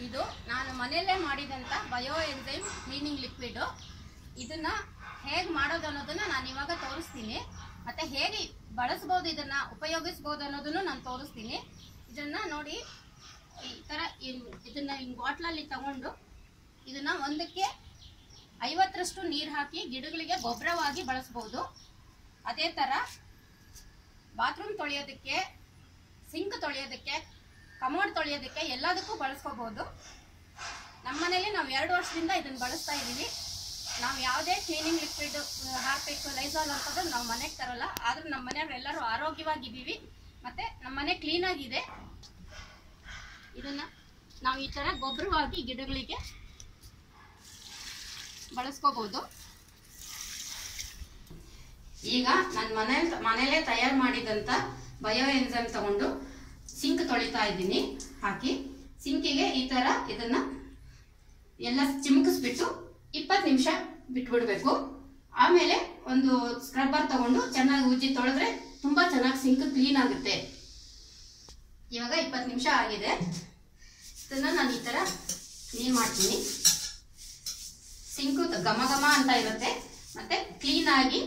ಇದು ನಾನು ಮನೆಯಲ್ಲೇ ಮಾಡಿದಂಥ ಬಯೋ ಎಂಜೈಮ್ ಕ್ಲೀನಿಂಗ್ ಲಿಕ್ವಿಡು ಇದನ್ನ ಹೇಗೆ ಮಾಡೋದು ಅನ್ನೋದನ್ನ ನಾನು ಇವಾಗ ತೋರಿಸ್ತೀನಿ ಮತ್ತೆ ಹೇಗೆ ಬಳಸ್ಬೋದು ಇದನ್ನ ಉಪಯೋಗಿಸ್ಬೋದು ಅನ್ನೋದನ್ನು ನಾನು ತೋರಿಸ್ತೀನಿ ಇದನ್ನ ನೋಡಿ ಈ ಥರ ಇನ್- ಇದನ್ನ ಹಿಂಗೆ ಬಾಟ್ಲಲ್ಲಿ ತಗೊಂಡು ಇದನ್ನ ಒಂದಕ್ಕೆ ಐವತ್ತರಷ್ಟು ನೀರು ಹಾಕಿ ಗಿಡಗಳಿಗೆ ಗೊಬ್ಬರವಾಗಿ ಬಳಸ್ಬೋದು ಅದೇ ಥರ ಬಾತ್ರೂಮ್ ತೊಳೆಯೋದಕ್ಕೆ ಸಿಂಕ್ ತೊಳೆಯೋದಕ್ಕೆ ಕಮೋಡ್ ತೊಳೆಯೋದಕ್ಕೆ ಎಲ್ಲದಕ್ಕೂ ಬಳಸ್ಕೋಬೋದು ನಮ್ಮ ಮನೇಲಿ ನಾವು ಎರಡು ವರ್ಷದಿಂದ ಇದನ್ನು ಬಳಸ್ತಾ ಇದ್ದೀವಿ ನಾವು ಯಾವುದೇ ಕ್ಲೀನಿಂಗ್ ಲಿಕ್ವಿಡ್ ಹಾರ್ಪಿಕ್ ಲೈಸಾಲ್ ಅಂತದ್ದು ನಾವು ಮನೆಗೆ ತರಲ್ಲ ಆದ್ರೂ ನಮ್ಮ ಮನೆಯವ್ರು ಎಲ್ಲರೂ ಆರೋಗ್ಯವಾಗಿದ್ದೀವಿ ಮತ್ತೆ ನಮ್ಮ ಮನೆ ಕ್ಲೀನಾಗಿದೆ ಇದನ್ನ ನಾವು ಈ ಥರ ಗೊಬ್ಬರವಾಗಿ ಗಿಡಗಳಿಗೆ ಬಳಸ್ಕೋಬಹುದು ಈಗ ನನ್ನ ಮನೆ ಮನೇಲೆ ತಯಾರು ಮಾಡಿದಂತ ಬಯೋ ಎನ್ಸೈಮ್ ತಗೊಂಡು ಸಿಂಕ್ ತೊಳಿತಾ ಇದ್ದೀನಿ ಹಾಕಿ ಸಿಂಕಿಗೆ ಈ ತರ ಇದನ್ನ ಎಲ್ಲ ಚಿಮುಕಿಸ್ಬಿಟ್ಟು ಇಪ್ಪತ್ತು ನಿಮಿಷ ಬಿಟ್ಬಿಡ್ಬೇಕು ಆಮೇಲೆ ಒಂದು ಸ್ಕ್ರಬ್ಬರ್ ತಗೊಂಡು ಚೆನ್ನಾಗಿ ಉಜ್ಜಿ ತೊಳೆದ್ರೆ ತುಂಬಾ ಚೆನ್ನಾಗಿ ಸಿಂಕ್ ಕ್ಲೀನ್ ಆಗುತ್ತೆ ಇವಾಗ ಇಪ್ಪತ್ತು ನಿಮಿಷ ಆಗಿದೆ ಇದನ್ನ ನಾನು ಈ ತರ ಕ್ಲೀನ್ ಮಾಡ್ತೀನಿ ಸಿಂಕು ಘಮ ಘಮ ಅಂತ ಇರುತ್ತೆ ಮತ್ತೆ ಕ್ಲೀನ್ ಆಗಿ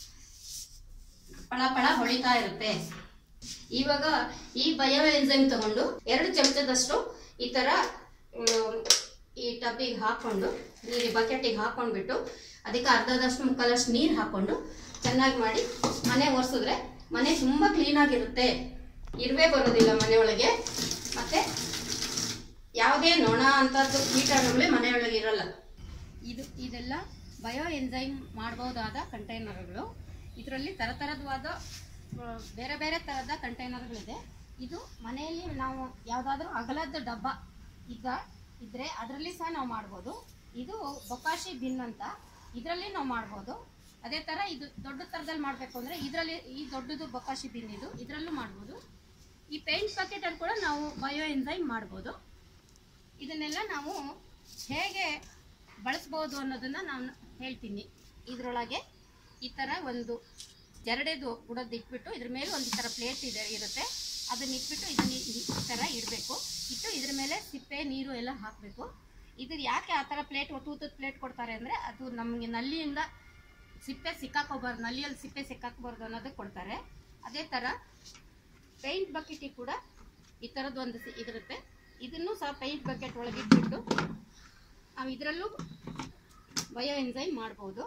ಪಳ ಪಳ ಹೊಳಿತಾ ಇರುತ್ತೆ ಇವಾಗ ಈ ಬಯೋ ಎಂಜೈಮ್ ತಗೊಂಡು ಎರಡು ಚಮಚದಷ್ಟು ಈ ತರ ಮ್, ಈ ಟಬ್ಬಿಗೆ ಹಾಕೊಂಡು ನೀರು ಬಕೆಟಿಗೆ ಹಾಕೊಂಡ್ಬಿಟ್ಟು ಅದಕ್ಕೆ ಅರ್ಧದಷ್ಟು ಮುಕ್ಕಾಲಷ್ಟು ನೀರು ಹಾಕೊಂಡು ಚೆನ್ನಾಗಿ ಮಾಡಿ ಮನೆ ಒರೆಸಿದ್ರೆ ಮನೆ ತುಂಬಾ ಕ್ಲೀನ್ ಆಗಿರುತ್ತೆ ಇರುವೆ ಬರೋದಿಲ್ಲ ಮನೆಯೊಳಗೆ ಮತ್ತೆ ಯಾವುದೇ ನೊಣ ಅಂತದ್ದು ಕೀಟಾಣುಗಳೇ ಮನೆಯೊಳಗೆ ಇರಲ್ಲ ಇದು ಇದೆಲ್ಲ ಬಯೋ ಎಂಜೈಮ್ ಮಾಡಬಹುದಾದ ಕಂಟೈನರ್ಗಳು ಇದರಲ್ಲಿ ಥರಥರದವಾದ ಆ, ಬೇರೆ ಬೇರೆ ಥರದ ಕಂಟೈನರ್ಗಳಿದೆ ಇದು ಮನೆಯಲ್ಲಿ ನಾವು ಯಾವುದಾದ್ರೂ ಅಗಲದ ಡಬ್ಬ ಇದ್ದ ಇದ್ರೆ ಅದರಲ್ಲಿ ಸಹ ನಾವು ಮಾಡ್ಬೋದು ಇದು ಬೊಕಾಶಿ ಬಿನ್ ಅಂತ ಇದರಲ್ಲಿ ನಾವು ಮಾಡ್ಬೋದು ಅದೇ ಥರ ಇದು ದೊಡ್ಡ ಥರದಲ್ಲಿ ಮಾಡಬೇಕು ಅಂದರೆ ಇದರಲ್ಲಿ ಈ ದೊಡ್ಡದು ಬೊಕಾಶಿ ಬಿನ್ ಇದು ಇದರಲ್ಲೂ ಮಾಡ್ಬೋದು ಈ ಪೇಂಟ್ ಬಕೆಟಲ್ಲಿ ಕೂಡ ನಾವು ಬಯೋ ಎಂಜೈಮ್ ಮಾಡ್ಬೋದು ಇದನ್ನೆಲ್ಲ ನಾವು ಹೇಗೆ ಬಳಸ್ಬೋದು ಅನ್ನೋದನ್ನ ನಾನು ಹೇಳ್ತೀನಿ ಇದರೊಳಗೆ ಈ ಥರ ಒಂದು ಜರಡೆದು ಬುಡದ್ದು ಇಟ್ಬಿಟ್ಟು ಇದ್ರ ಮೇಲೆ ಒಂದು ಈ ಥರ ಪ್ಲೇಟ್ ಇದೆ ಇರುತ್ತೆ ಅದನ್ನ ಇಟ್ಬಿಟ್ಟು ಇದನ್ನ ಈ ಈ ಥರ ಇಡಬೇಕು ಇಟ್ಟು ಇದ್ರ ಮೇಲೆ ಸಿಪ್ಪೆ ನೀರು ಎಲ್ಲ ಹಾಕಬೇಕು ಇದು ಯಾಕೆ ಆ ಥರ ಪ್ಲೇಟ್ ತೂತದ ಪ್ಲೇಟ್ ಕೊಡ್ತಾರೆ ಅಂದರೆ ಅದು ನಮಗೆ ನಲ್ಲಿಯಿಂದ ಸಿಪ್ಪೆ ಸಿಕ್ಕಾಕೋಬಾರ್ದು ನಲ್ಲಿಯಲ್ಲಿ ಸಿಪ್ಪೆ ಸಿಕ್ಕಾಕೋಬಾರ್ದು ಅನ್ನೋದಕ್ಕೆ ಕೊಡ್ತಾರೆ ಅದೇ ಥರ ಪೇಂಟ್ ಬಕೆಟಿಗೆ ಕೂಡ ಈ ಥರದ್ದು ಒಂದು ಸಿ- ಇದಿರುತ್ತೆ ಇದನ್ನು ಸಹ ಪೇಂಟ್ ಬಕೆಟ್ ಒಳಗೆ ಇಟ್ಬಿಟ್ಟು ನಾವು ಇದರಲ್ಲೂ ಬಯೋ ಎಂಜೈಮ್ ಮಾಡ್ಬೋದು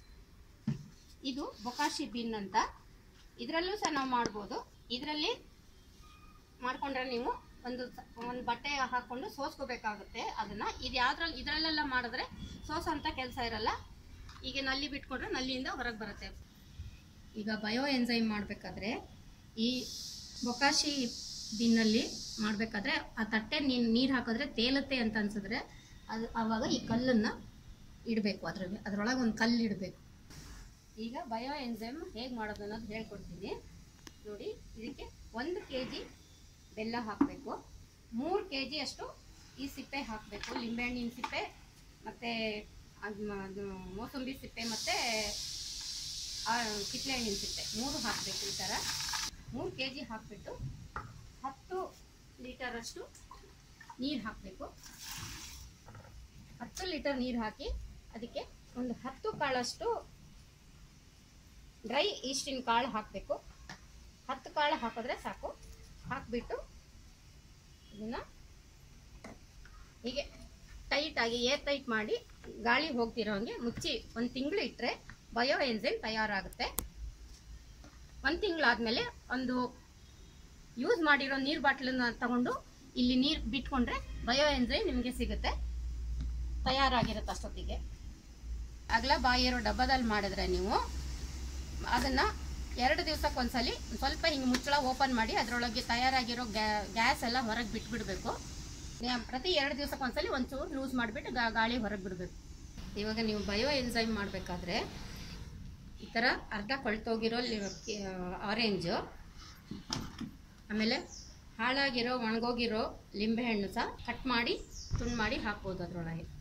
ಇದು ಬೊಕಾಶಿ ಬಿನ್ ಅಂತ ಇದರಲ್ಲೂ ಸಹ ನಾವು ಮಾಡ್ಬೋದು ಇದರಲ್ಲಿ ಮಾಡ್ಕೊಂಡ್ರೆ ನೀವು ಒಂದು ಸ- ಒಂದು ಬಟ್ಟೆ ಹಾಕೊಂಡು ಸೋಸ್ಕೋಬೇಕಾಗುತ್ತೆ ಅದನ್ನ ಇದು ಯಾವ್ದ್ರಲ್ಲಿ ಇದರಲ್ಲೆಲ್ಲ ಮಾಡಿದ್ರೆ ಸೋಸೋಂಥ ಕೆಲಸ ಇರಲ್ಲ ಈಗ ನಲ್ಲಿ ಬಿಟ್ಕೊಂಡ್ರೆ ನಲ್ಲಿಯಿಂದ ಹೊರಗೆ ಬರುತ್ತೆ ಈಗ ಬಯೋ ಎಂಜೈಮ್ ಮಾಡಬೇಕಾದ್ರೆ ಈ ಬೊಕಾಶಿ ಬಿನ್ನಲ್ಲಿ ಮಾಡಬೇಕಾದ್ರೆ ಆ ತಟ್ಟೆ ನೀರು ನೀರು ಹಾಕಿದ್ರೆ ತೇಲುತ್ತೆ ಅಂತ ಅನ್ಸಿದ್ರೆ ಅದು ಆವಾಗ ಈ ಕಲ್ಲನ್ನು ಇಡಬೇಕು ಅದ್ರ ಅದರೊಳಗೆ ಒಂದು ಕಲ್ಲು ಇಡಬೇಕು ಈಗ ಬಯೋ ಎಂಜೈಮ್ ಹೇಗೆ ಮಾಡೋದು ಅನ್ನೋದು ಹೇಳ್ಕೊಡ್ತೀನಿ ನೋಡಿ ಇದಕ್ಕೆ ಒಂದು ಕೆ ಜಿ ಬೆಲ್ಲ ಹಾಕಬೇಕು ಮೂರು ಕೆ ಜಿ ಅಷ್ಟು ಈ ಸಿಪ್ಪೆ ಹಾಕಬೇಕು ಲಿಂಬೆಹಣ್ಣಿನ ಸಿಪ್ಪೆ ಮತ್ತು ಅದು ಮೋಸಂಬಿ ಸಿಪ್ಪೆ ಮತ್ತು ಕಿತ್ಲೆ ಹಣ್ಣಿನ ಸಿಪ್ಪೆ ಮೂರು ಹಾಕಬೇಕು ಈ ಥರ ಮೂರು ಕೆ ಜಿ ಹಾಕಿಬಿಟ್ಟು ಹತ್ತು ಲೀಟರಷ್ಟು ನೀರು ಹಾಕಬೇಕು ಹತ್ತು ಲೀಟರ್ ನೀರು ಹಾಕಿ ಅದಕ್ಕೆ ಒಂದು ಹತ್ತು ಕಾಳಷ್ಟು ಡ್ರೈ ಈಸ್ಟಿನ ಕಾಳು ಹಾಕಬೇಕು ಹತ್ತು ಕಾಳು ಹಾಕಿದ್ರೆ ಸಾಕು ಹಾಕಿಬಿಟ್ಟು ಇದನ್ನು ಹೀಗೆ ಟೈಟಾಗಿ ಏರ್ ಟೈಟ್ ಮಾಡಿ ಗಾಳಿ ಹೋಗ್ತಿರೋ ಹಂಗೆ ಮುಚ್ಚಿ ಒಂದು ತಿಂಗಳು ಇಟ್ಟರೆ ಬಯೋ ಎಂಜೈಮ್ ತಯಾರಾಗುತ್ತೆ ಒಂದು ತಿಂಗಳಾದಮೇಲೆ ಒಂದು ಯೂಸ್ ಮಾಡಿರೋ ನೀರು ಬಾಟ್ಲನ್ನ ತಗೊಂಡು ಇಲ್ಲಿ ನೀರು ಬಿಟ್ಕೊಂಡ್ರೆ ಬಯೋ ಎಂಜೈಮ್ ನಿಮಗೆ ಸಿಗುತ್ತೆ ತಯಾರಾಗಿರುತ್ತೆ ಅಷ್ಟೊತ್ತಿಗೆ ಅಗಲ ಬಾಯಿರೋ ಡಬ್ಬದಲ್ಲಿ ಮಾಡಿದ್ರೆ ನೀವು ಅದನ್ನ ಎರಡು ದಿವಸಕ್ಕೊಂದ್ಸಲಿ ಸ್ವಲ್ಪ ಹಿಂಗೆ ಮುಚ್ಚಳ ಓಪನ್ ಮಾಡಿ ಅದರೊಳಗೆ ತಯಾರಾಗಿರೋ ಗ್ಯಾಸ್ ಎಲ್ಲ ಹೊರಗೆ ಬಿಟ್ಬಿಡ್ಬೇಕು ನೆ- ಪ್ರತಿ ಎರಡು ದಿವಸಕ್ಕೊಂದ್ಸಲಿ ಒಂಚೂರು ಲೂಸ್ ಮಾಡಿಬಿಟ್ಟು ಗಾಳಿ ಹೊರಗೆ ಬಿಡಬೇಕು ಇವಾಗ ನೀವು ಬಯೋ ಎಂಜೈಮ್ ಮಾಡಬೇಕಾದ್ರೆ ಈ ಥರ ಅರ್ಧ ಕೊಳ್ತೋಗಿರೋ ಆರೆಂಜು ಆಮೇಲೆ ಹಾಳಾಗಿರೋ ಒಣಗೋಗಿರೋ ಲಿಂಬೆಹಣ್ಣು ಸಹ ಕಟ್ ಮಾಡಿ ತುಂಡು ಮಾಡಿ ಹಾಕ್ಬೋದು ಅದರೊಳಗೆ